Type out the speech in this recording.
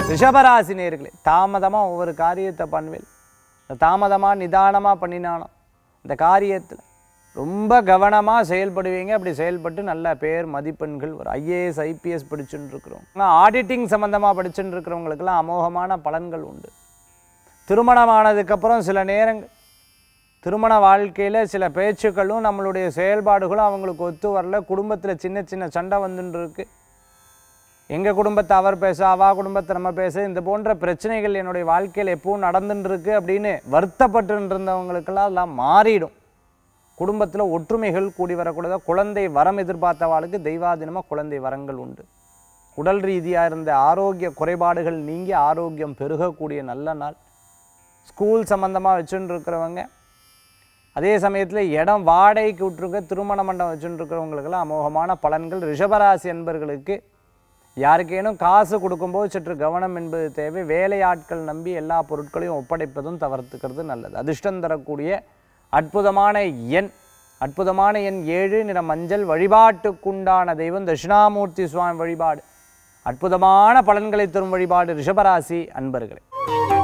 ரிஷபராசி நேர்களே தாமதமாக ஒவ்வொரு காரியத்தை பண்ணுவேன் இந்த தாமதமாக நிதானமாக பண்ணினானோ இந்த காரியத்தில் ரொம்ப கவனமாக செயல்படுவீங்க அப்படி செயல்பட்டு நல்ல பேர் மதிப்பெண்கள் ஒரு ஐஏஎஸ் ஐபிஎஸ் படிச்சுட்டு இருக்கிறோம் ஆடிட்டிங் சம்மந்தமாக படிச்சுட்டு இருக்கிறவங்களுக்கெல்லாம் அமோகமான பலன்கள் உண்டு திருமணமானதுக்கப்புறம் சில நேரங்கள் திருமண வாழ்க்கையில் சில பேச்சுக்களும் நம்மளுடைய செயல்பாடுகளும் அவங்களுக்கு ஒத்து வரல குடும்பத்தில் சின்ன சின்ன சண்டை வந்துட்டு இருக்கு எங்கள் குடும்பத்தை அவர் பேச அவா குடும்பத்தை நம்ம பேச இந்த போன்ற பிரச்சனைகள் என்னுடைய வாழ்க்கையில் எப்பவும் நடந்துட்டு இருக்கு அப்படின்னு வருத்தப்பட்டு இருந்தவங்களுக்கெல்லாம் எல்லாம் மாறிடும் குடும்பத்தில் ஒற்றுமைகள் கூடி வரக்கூடாது குழந்தை வரம் எதிர்பார்த்தவாளுக்கு தெய்வாதீனமாக குழந்தை வரங்கள் உண்டு உடல் ரீதியாக இருந்த ஆரோக்கிய குறைபாடுகள் நீங்கி ஆரோக்கியம் பெருகக்கூடிய நல்ல நாள் ஸ்கூல் சம்மந்தமாக வச்சுட்டு இருக்கிறவங்க அதே சமயத்தில் இடம் வாடகைக்கு விட்டுருக்க திருமண மண்டபம் வச்சுட்டு இருக்கிறவங்களுக்கெல்லாம் அமோகமான பலன்கள் ரிஷபராசி என்பர்களுக்கு யாருக்கேனும் காசு கொடுக்கும்போது சற்று கவனம் என்பது தேவை வேலையாட்கள் நம்பி எல்லா பொருட்களையும் ஒப்படைப்பதும் தவிர்த்துக்கிறது நல்லது அதிர்ஷ்டம் தரக்கூடிய அற்புதமான எண் அற்புதமான எண் ஏழு நிற மஞ்சள் வழிபாட்டுக்குண்டான தெய்வம் தட்சிணாமூர்த்தி சுவாமி வழிபாடு அற்புதமான பலன்களை தரும் வழிபாடு ரிஷபராசி அன்பர்களே